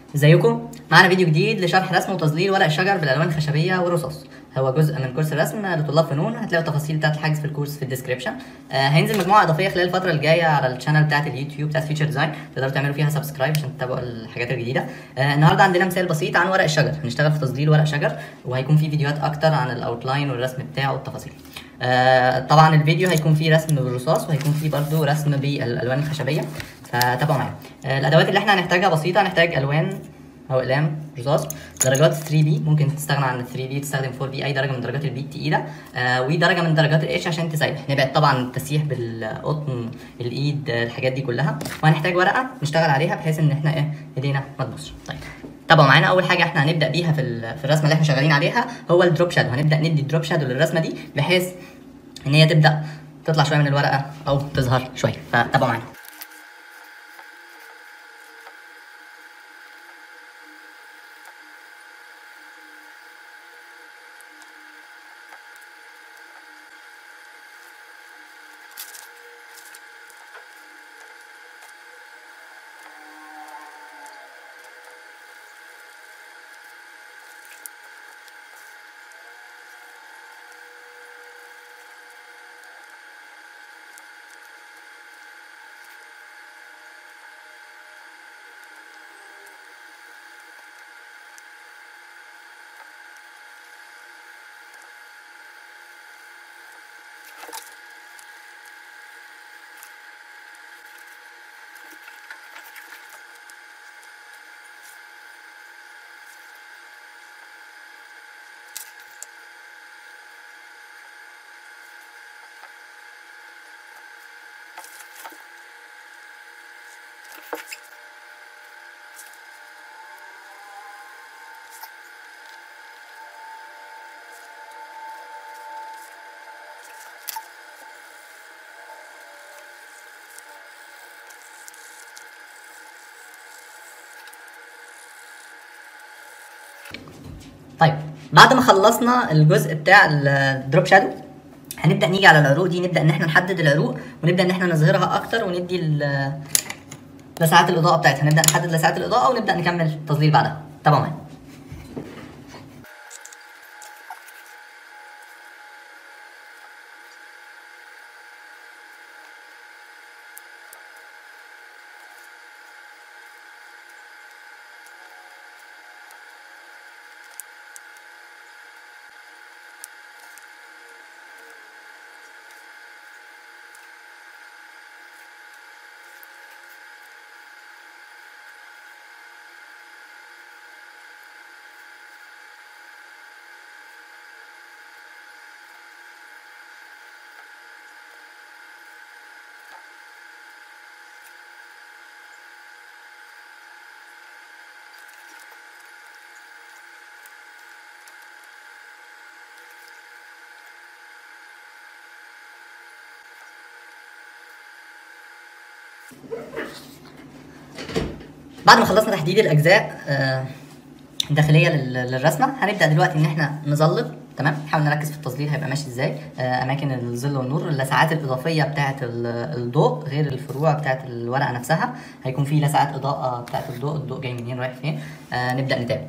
ازيكم معانا فيديو جديد لشرح رسم وتظليل ورق الشجر بالالوان الخشبيه والرصاص هو جزء من كورس الرسم لطلاب فنون هتلاقوا التفاصيل بتاعت الحجز في الكورس في الديسكربشن آه هينزل مجموعه اضافيه خلال الفتره الجايه على الشانل بتاعت اليوتيوب بتاعت فيتشر ديزاين تقدروا تعملوا فيها سبسكرايب عشان تتابعوا الحاجات الجديده آه النهارده عندنا مثال بسيط عن ورق الشجر هنشتغل في تظليل ورق شجر وهيكون في فيديوهات اكتر عن الاوتلاين والرسم بتاعه والتفاصيل آه طبعا الفيديو هيكون فيه رسم بالرصاص وهيكون فيه برضه رسم بالالوان الخشبيه فتابعوا معايا آه الادوات اللي احنا هنحتاجها بسيطه هنحتاج الوان او اقلام رصاص درجات 3 بي ممكن تستغنى عن 3 بي تستخدم 4 بي اي درجه من درجات البي التقيله آه ودرجه من درجات الاتش عشان تسيح نبعد طبعا التسييح بالقطن الايد آه، الحاجات دي كلها وهنحتاج ورقه نشتغل عليها بحيث ان احنا ايه ايدينا ما تبصش طيب تابعوا معانا اول حاجه احنا هنبدا بيها في ال- في الرسمه اللي احنا شغالين عليها هو الدروب شادو هنبدا ندي دروب شادو للرسمه دي بحيث ان هي تبدا تطلع شويه من الورقه او تظهر شويه فتابعوا معانا طيب بعد ما خلصنا الجزء بتاع الدروب شادو هنبدا نيجي على العروق دي نبدا ان احنا نحدد العروق ونبدا ان احنا نظهرها اكتر وندي ال- لسعات الاضاءه بتاعتها نبدا نحدد لسعات الاضاءه ونبدا نكمل تظليل بعدها تابعوا معايا بعد ما خلصنا تحديد الاجزاء آه، الداخليه لل- للرسمه هنبدا دلوقتي ان احنا نظلل تمام نحاول نركز في التظليل هيبقى ماشي ازاي آه، اماكن الظل والنور اللسعات الاضافيه بتاعه ال- الضوء غير الفروع بتاعه الورقه نفسها هيكون في لسعات اضاءه بتاعه الضوء الضوء جاي منين رايح فين آه، نبدا نتابع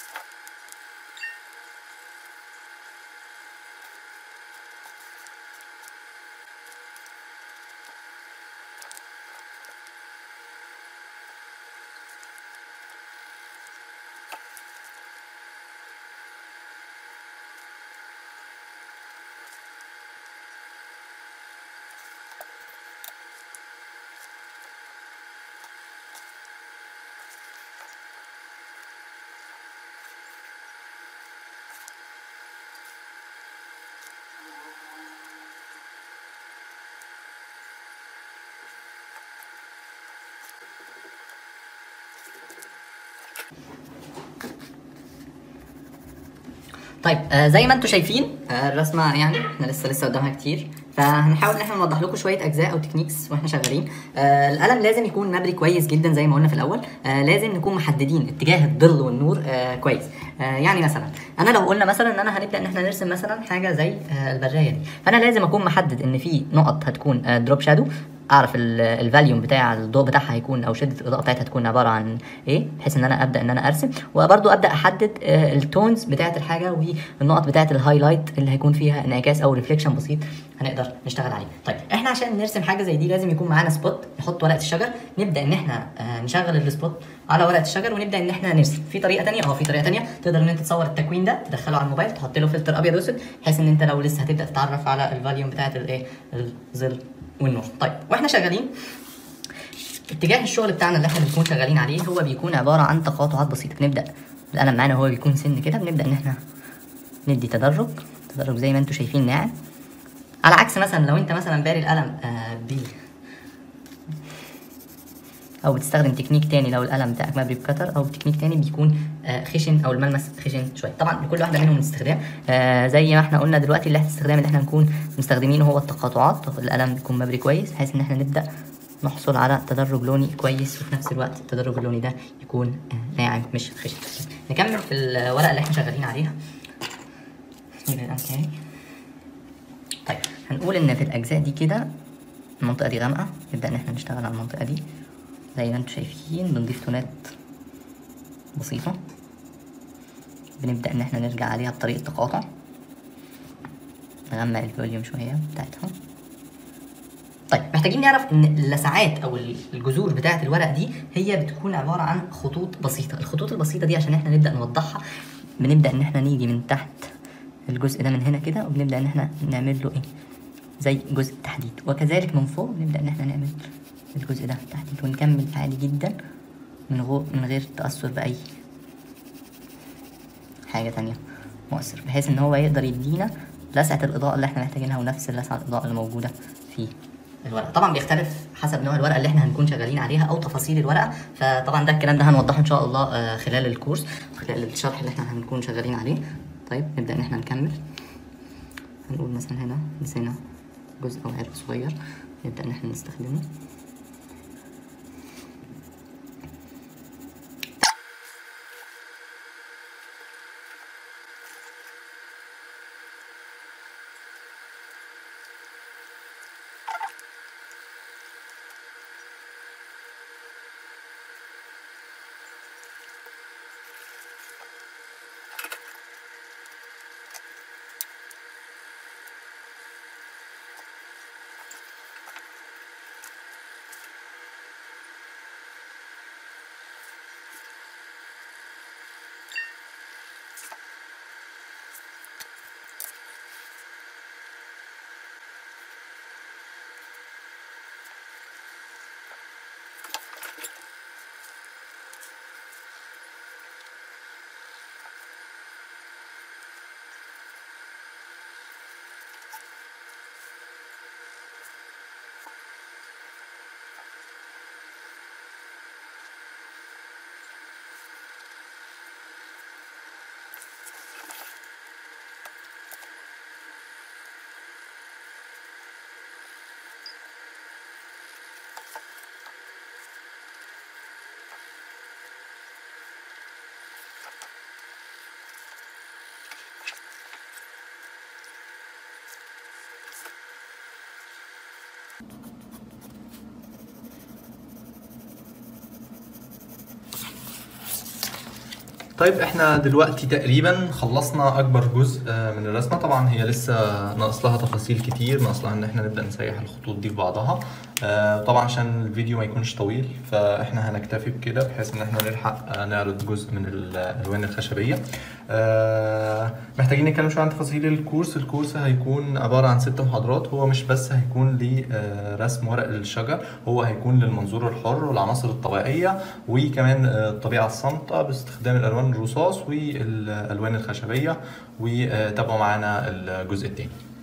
طيب آه زي ما انتم شايفين آه الرسمه يعني احنا لسه لسه قدامها كتير فهنحاول ان احنا نوضح لكم شويه اجزاء او تكنيكس واحنا شغالين آه القلم لازم يكون مبري كويس جدا زي ما قلنا في الاول آه لازم نكون محددين اتجاه الظل والنور آه كويس آه يعني مثلا انا لو قلنا مثلا ان انا هنبدا ان احنا نرسم مثلا حاجه زي آه البرايه دي فانا لازم اكون محدد ان في نقط هتكون آه دروب شادو اعرف الفاليوم بتاع الضوء بتاعها هيكون او شده الاضاءه بتاعتها تكون عباره عن ايه بحيث ان انا ابدا ان انا ارسم وبرضو ابدا احدد آه، التونز بتاعه الحاجه والنقط بتاعه الهايلايت اللي هيكون فيها انعكاس او ريفليكشن بسيط هنقدر نشتغل عليه طيب احنا عشان نرسم حاجه زي دي لازم يكون معانا سبوت نحط ورقه الشجر نبدا ان احنا آه، نشغل السبوت على ورقه الشجر ونبدا ان احنا نرسم في طريقه تانية اه في طريقه تانية تقدر ان انت تصور التكوين ده تدخله على الموبايل تحط له فلتر ابيض واسود بحيث ان انت لو لسه هتبدا تتعرف على الفاليوم بتاعه الايه الظل والنور طيب واحنا شغالين اتجاه الشغل بتاعنا اللي احنا بنكون شغالين عليه هو بيكون عباره عن تقاطعات بسيطه بنبدا القلم معانا هو بيكون سن كده بنبدا ان احنا ندي تدرج تدرج زي ما انتم شايفين ناعم على عكس مثلا لو انت مثلا باري القلم آه ب او بتستخدم تكنيك تاني لو القلم بتاعك مبري بكتر او تكنيك تاني بيكون آه خشن او الملمس خشن شويه طبعا لكل واحده منهم استخدام آه زي ما احنا قلنا دلوقتي اللي الاستخدام اللي احنا نكون مستخدمينه هو التقاطعات القلم بيكون مبري كويس بحيث ان احنا نبدا نحصل على تدرج لوني كويس وفي نفس الوقت التدرج اللوني ده يكون آه ناعم مش خشن نكمل في الورقه اللي احنا شغالين عليها نجيب القلم تاني طيب هنقول ان في الاجزاء دي كده المنطقه دي غامقه نبدا ان احنا نشتغل على المنطقه دي زي ما انتم شايفين بنضيف تونات بسيطه بنبدا ان احنا نرجع عليها بطريقه تقاطع نغمق الفوليوم شويه بتاعتها طيب محتاجين نعرف ان اللسعات او الجذور بتاعه الورق دي هي بتكون عباره عن خطوط بسيطه الخطوط البسيطه دي عشان احنا نبدا نوضحها بنبدا ان احنا نيجي من تحت الجزء ده من هنا كده وبنبدا ان احنا نعمل له ايه زي جزء تحديد وكذلك من فوق بنبدا ان احنا نعمل الجزء ده تحديد ونكمل عادي جدا من غير من غير تاثر باي حاجه تانية مؤثر بحيث ان هو يقدر يدينا لسعه الاضاءه اللي احنا محتاجينها ونفس لسعه الاضاءه اللي موجوده في الورقه طبعا بيختلف حسب نوع الورقه اللي احنا هنكون شغالين عليها او تفاصيل الورقه فطبعا ده الكلام ده هنوضحه ان شاء الله آه، خلال الكورس خلال الشرح اللي احنا هنكون شغالين عليه طيب نبدا ان احنا نكمل هنقول مثلا هنا نسينا جزء او عرق صغير نبدا ان احنا نستخدمه طيب احنا دلوقتي تقريبا خلصنا اكبر جزء آه، من الرسمه طبعا هي لسه ناقص لها تفاصيل كتير ناقص لها ان احنا نبدا نسيح الخطوط دي في بعضها آه، طبعا عشان الفيديو ما يكونش طويل فاحنا هنكتفي بكده بحيث ان احنا نلحق آه، نعرض جزء من الالوان الخشبيه آه، محتاجين نتكلم شويه عن تفاصيل الكورس الكورس هيكون عباره عن ست محاضرات هو مش بس هيكون لرسم ورق الشجر هو هيكون للمنظور الحر والعناصر الطبيعيه وكمان آه، الطبيعه الصامته باستخدام الالوان الرصاص والالوان الخشبيه وتابعوا معانا الجزء الثاني